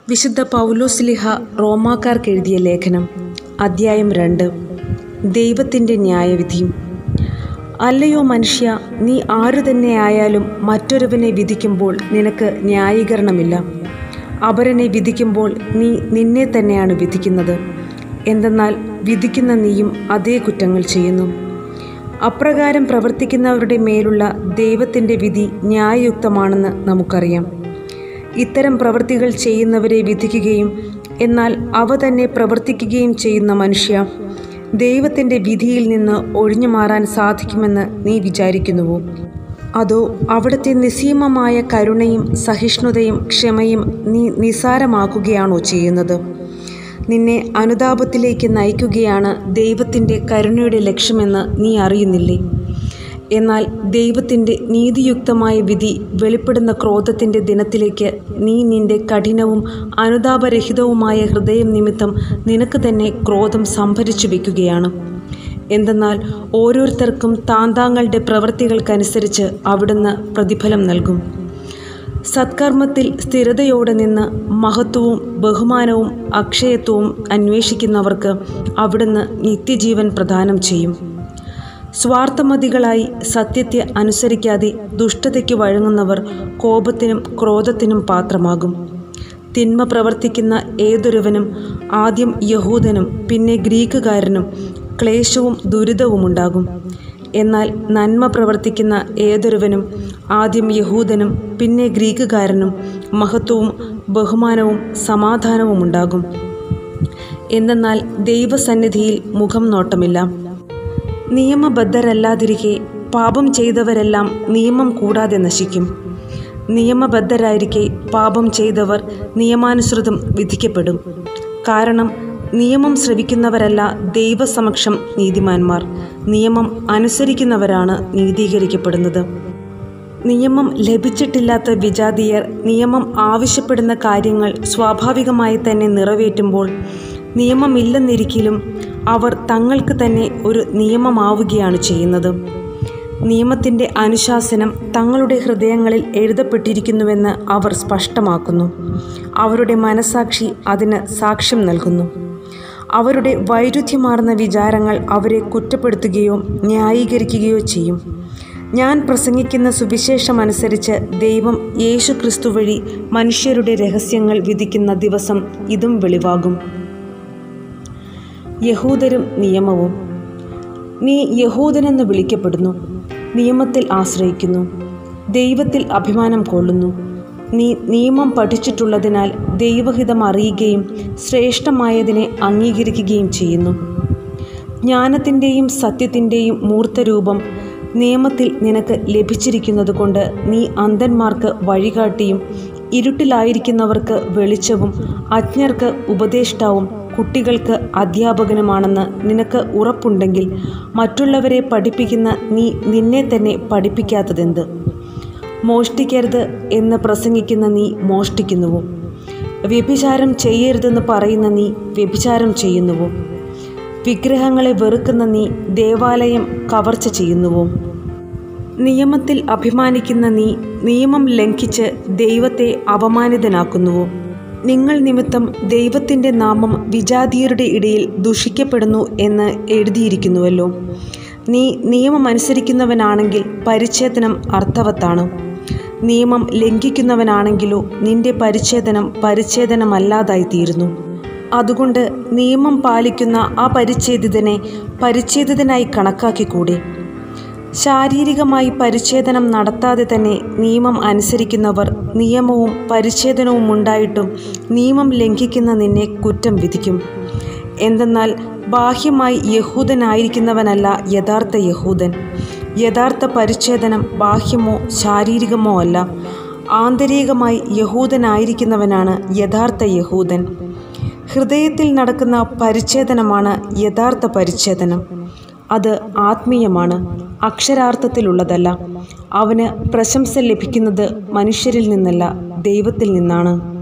വിശുദ്ധ പൗലോസ്ലിഹ റോമാക്കാർക്ക് എഴുതിയ ലേഖനം അദ്ധ്യായം രണ്ട് ദൈവത്തിൻ്റെ ന്യായവിധി അല്ലയോ മനുഷ്യ നീ ആരു തന്നെയായാലും മറ്റൊരുവനെ വിധിക്കുമ്പോൾ നിനക്ക് ന്യായീകരണമില്ല അപരനെ വിധിക്കുമ്പോൾ നീ നിന്നെ തന്നെയാണ് വിധിക്കുന്നത് എന്തെന്നാൽ വിധിക്കുന്ന നീയും അതേ കുറ്റങ്ങൾ ചെയ്യുന്നു അപ്രകാരം പ്രവർത്തിക്കുന്നവരുടെ മേലുള്ള ദൈവത്തിൻ്റെ വിധി ന്യായയുക്തമാണെന്ന് നമുക്കറിയാം ഇത്തരം പ്രവൃത്തികൾ ചെയ്യുന്നവരെ വിധിക്കുകയും എന്നാൽ അവ തന്നെ പ്രവർത്തിക്കുകയും ചെയ്യുന്ന മനുഷ്യ ദൈവത്തിൻ്റെ വിധിയിൽ നിന്ന് ഒഴിഞ്ഞു മാറാൻ സാധിക്കുമെന്ന് നീ വിചാരിക്കുന്നുവോ അതോ അവിടുത്തെ നിസ്സീമമായ കരുണയും സഹിഷ്ണുതയും ക്ഷമയും നീ നിസാരമാക്കുകയാണോ ചെയ്യുന്നത് നിന്നെ അനുതാപത്തിലേക്ക് നയിക്കുകയാണ് ദൈവത്തിൻ്റെ കരുണയുടെ ലക്ഷ്യമെന്ന് നീ അറിയുന്നില്ലേ എന്നാൽ ദൈവത്തിൻ്റെ നീതിയുക്തമായ വിധി വെളിപ്പെടുന്ന ക്രോധത്തിൻ്റെ ദിനത്തിലേക്ക് നീ നിന്റെ കഠിനവും അനുതാപരഹിതവുമായ ഹൃദയം നിമിത്തം നിനക്ക് തന്നെ ക്രോധം സംഭരിച്ചു വയ്ക്കുകയാണ് എന്തെന്നാൽ ഓരോരുത്തർക്കും താന്താങ്ങളുടെ പ്രവൃത്തികൾക്കനുസരിച്ച് അവിടുന്ന് പ്രതിഫലം നൽകും സത്കർമ്മത്തിൽ സ്ഥിരതയോടെ നിന്ന് മഹത്വവും ബഹുമാനവും അക്ഷയത്വവും അന്വേഷിക്കുന്നവർക്ക് അവിടുന്ന് നിത്യജീവൻ പ്രദാനം ചെയ്യും സ്വാർത്ഥമതികളായി സത്യത്തെ അനുസരിക്കാതെ ദുഷ്ടതയ്ക്ക് വഴങ്ങുന്നവർ കോപത്തിനും ക്രോധത്തിനും പാത്രമാകും തിന്മ പ്രവർത്തിക്കുന്ന ഏതൊരുവനും ആദ്യം യഹൂദനും പിന്നെ ഗ്രീക്കുകാരനും ക്ലേശവും ദുരിതവുമുണ്ടാകും എന്നാൽ നന്മ പ്രവർത്തിക്കുന്ന ഏതൊരുവനും ആദ്യം യഹൂദനും പിന്നെ ഗ്രീക്കുകാരനും മഹത്വവും ബഹുമാനവും സമാധാനവും ഉണ്ടാകും എന്തെന്നാൽ ദൈവസന്നിധിയിൽ മുഖം നോട്ടമില്ല നിയമബദ്ധരല്ലാതിരിക്കെ പാപം ചെയ്തവരെല്ലാം നിയമം കൂടാതെ നശിക്കും നിയമബദ്ധരായിരിക്കെ പാപം ചെയ്തവർ നിയമാനുസൃതം വിധിക്കപ്പെടും കാരണം നിയമം ശ്രവിക്കുന്നവരല്ല ദൈവസമക്ഷം നീതിമാന്മാർ നിയമം അനുസരിക്കുന്നവരാണ് നീതീകരിക്കപ്പെടുന്നത് നിയമം ലഭിച്ചിട്ടില്ലാത്ത വിജാതീയർ നിയമം ആവശ്യപ്പെടുന്ന കാര്യങ്ങൾ സ്വാഭാവികമായി തന്നെ നിറവേറ്റുമ്പോൾ നിയമമില്ലെന്നിരിക്കലും അവർ തങ്ങൾക്ക് തന്നെ ഒരു നിയമമാവുകയാണ് ചെയ്യുന്നത് നിയമത്തിൻ്റെ അനുശാസനം തങ്ങളുടെ ഹൃദയങ്ങളിൽ എഴുതപ്പെട്ടിരിക്കുന്നുവെന്ന് അവർ സ്പഷ്ടമാക്കുന്നു അവരുടെ മനസാക്ഷി അതിന് സാക്ഷ്യം നൽകുന്നു അവരുടെ വൈരുദ്ധ്യമാർന്ന വിചാരങ്ങൾ അവരെ കുറ്റപ്പെടുത്തുകയോ ന്യായീകരിക്കുകയോ ചെയ്യും ഞാൻ പ്രസംഗിക്കുന്ന സുവിശേഷമനുസരിച്ച് ദൈവം യേശു ക്രിസ്തു വഴി മനുഷ്യരുടെ രഹസ്യങ്ങൾ വിധിക്കുന്ന ദിവസം ഇതും വെളിവാകും യഹൂദരും നിയമവും നീ യഹൂദനെന്ന് വിളിക്കപ്പെടുന്നു നിയമത്തിൽ ആശ്രയിക്കുന്നു ദൈവത്തിൽ അഭിമാനം കൊള്ളുന്നു നീ നിയമം പഠിച്ചിട്ടുള്ളതിനാൽ ദൈവഹിതം അറിയുകയും ശ്രേഷ്ഠമായതിനെ അംഗീകരിക്കുകയും ചെയ്യുന്നു ജ്ഞാനത്തിൻ്റെയും സത്യത്തിൻ്റെയും മൂർത്തരൂപം നിയമത്തിൽ നിനക്ക് ലഭിച്ചിരിക്കുന്നതുകൊണ്ട് നീ അന്ധന്മാർക്ക് വഴികാട്ടിയും ഇരുട്ടിലായിരിക്കുന്നവർക്ക് വെളിച്ചവും അജ്ഞർക്ക് ഉപദേഷ്ടാവും കുട്ടികൾക്ക് അധ്യാപകനുമാണെന്ന് നിനക്ക് ഉറപ്പുണ്ടെങ്കിൽ മറ്റുള്ളവരെ പഠിപ്പിക്കുന്ന നീ നിന്നെ തന്നെ പഠിപ്പിക്കാത്തതെന്ത് മോഷ്ടിക്കരുത് എന്ന് പ്രസംഗിക്കുന്ന നീ മോഷ്ടിക്കുന്നുവോ വ്യഭിചാരം ചെയ്യരുതെന്ന് പറയുന്ന നീ വ്യഭിചാരം ചെയ്യുന്നുവോ വിഗ്രഹങ്ങളെ വെറുക്കുന്ന നീ ദേവാലയം കവർച്ച ചെയ്യുന്നുവോ നിയമത്തിൽ അഭിമാനിക്കുന്ന നീ നിയമം ലംഘിച്ച് ദൈവത്തെ അപമാനിതനാക്കുന്നുവോ നിങ്ങൾ നിമിത്തം ദൈവത്തിൻ്റെ നാമം വിജാതീയരുടെ ഇടയിൽ ദുഷിക്കപ്പെടുന്നു എന്ന് എഴുതിയിരിക്കുന്നുവല്ലോ നീ നിയമം അനുസരിക്കുന്നവനാണെങ്കിൽ പരിച്ഛേദനം അർത്ഥവത്താണ് നിയമം ലംഘിക്കുന്നവനാണെങ്കിലോ നിന്റെ പരിച്ഛേദനം പരിച്ഛേദനമല്ലാതായിത്തീരുന്നു അതുകൊണ്ട് നിയമം പാലിക്കുന്ന ആ പരിച്ഛേദിതനെ പരിച്ഛേദിതനായി കണക്കാക്കിക്കൂടെ ശാരീരികമായി പരിച്ഛേദനം നടത്താതെ തന്നെ നിയമം അനുസരിക്കുന്നവർ നിയമവും പരിച്ഛേദനവും ഉണ്ടായിട്ടും നിയമം ലംഘിക്കുന്ന നിന്നെ കുറ്റം വിധിക്കും എന്തെന്നാൽ ബാഹ്യമായി യഹൂദനായിരിക്കുന്നവനല്ല യഥാർത്ഥ യഹൂദൻ യഥാർത്ഥ പരിച്ഛേദനം ബാഹ്യമോ ശാരീരികമോ അല്ല ആന്തരികമായി യഹൂദനായിരിക്കുന്നവനാണ് യഥാർത്ഥ യഹൂദൻ ഹൃദയത്തിൽ നടക്കുന്ന പരിച്ഛേദനമാണ് യഥാർത്ഥ പരിച്ഛേദനം അത് ആത്മീയമാണ് അക്ഷരാർത്ഥത്തിലുള്ളതല്ല അവന് പ്രശംസ ലഭിക്കുന്നത് മനുഷ്യരിൽ നിന്നല്ല ദൈവത്തിൽ നിന്നാണ്